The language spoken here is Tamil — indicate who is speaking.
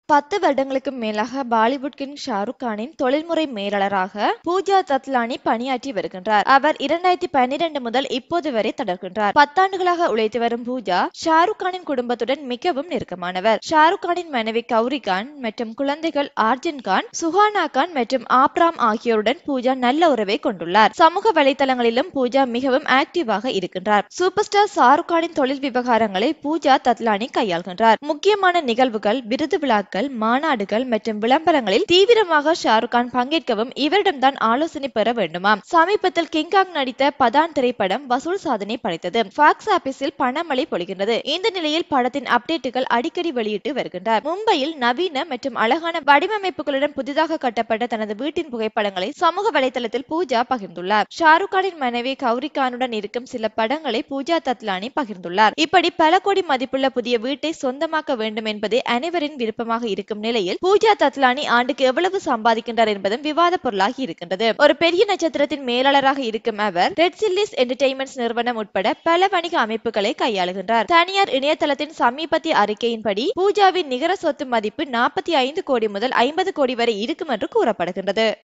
Speaker 1: பத்து வருடங்களுக்கு மேலாக பாலிவுட் கிங் ஷாருக் கானின் தொழில்முறை மேலாளராக பூஜா தத்லானி பணியாற்றி வருகின்றார் அவர் இரண்டாயிரத்தி பன்னிரண்டு முதல் இப்போது வரை தொடர்கின்றார் பத்தாண்டுகளாக உழைத்து வரும் பூஜா ஷாருக் கானின் குடும்பத்துடன் மிகவும் நெருக்கமானவர் ஷாருக் கானின் மனைவி கௌரி கான் மற்றும் குழந்தைகள் ஆர்ஜின் கான் சுஹானா கான் மற்றும் ஆப்ராம் ஆகியோருடன் பூஜா நல்ல உறவை கொண்டுள்ளார் சமூக வலைதளங்களிலும் பூஜா மிகவும் ஆக்டிவாக இருக்கின்றார் சூப்பர் ஸ்டார் ஷாருக் கானின் தொழில் விவகாரங்களை பூஜா தத்லானி கையாள்கின்றார் முக்கியமான நிகழ்வுகள் விருது விழாக்கள் மாநாடுகள் மற்றும் விளம்பரங்களில் தீவிரமாக ஷாருக் கான் பங்கேற்கவும் இவரிடம்தான் ஆலோசனை பெற வேண்டுமாம் சமீபத்தில் கிங்காங் நடித்த பதான் திரைப்படம் வசூல் சாதனை படைத்தது பாக்ஸ் ஆபீஸில் பணமழை பொழிகின்றது இந்த நிலையில் படத்தின் அப்டேட்டுகள் அடிக்கடி வெளியிட்டு வருகின்றார் மும்பையில் நவீன மற்றும் அழகான வடிவமைப்புகளுடன் புதிதாக கட்டப்பட்ட தனது வீட்டின் புகைப்படங்களை சமூக வலைதளத்தில் பூஜா பகிர்ந்துள்ளார் ஷாருக் கானின் மனைவி கௌரி கானுடன் இருக்கும் சில படங்களை பூஜா தத்லானி பகிர்ந்துள்ளார் இப்படி பல கோடி மதிப்புள்ள புதிய வீட்டை சொந்தமாக்க வேண்டும் என்பதே அனைவரின் விருப்பமாக இருக்கும் நிலையில் பூஜா தத்லானி ஆண்டுக்கு எவ்வளவு சம்பாதிக்கின்றார் என்பதும் விவாத பொருளாகி இருக்கின்றது ஒரு பெரிய நட்சத்திரத்தின் மேலாளராக இருக்கும் அவர் ரெட் சில்லிஸ் என்டர்டைன்மெண்ட்ஸ் நிறுவனம் உட்பட பல வணிக அமைப்புகளை கையாளுகின்றார் தனியார் இணையதளத்தின் சமீபத்திய அறிக்கையின்படி பூஜாவின் நிகர சொத்து மதிப்பு நாற்பத்தி ஐந்து கோடி முதல் ஐம்பது கோடி வரை இருக்கும் என்று கூறப்படுகின்றது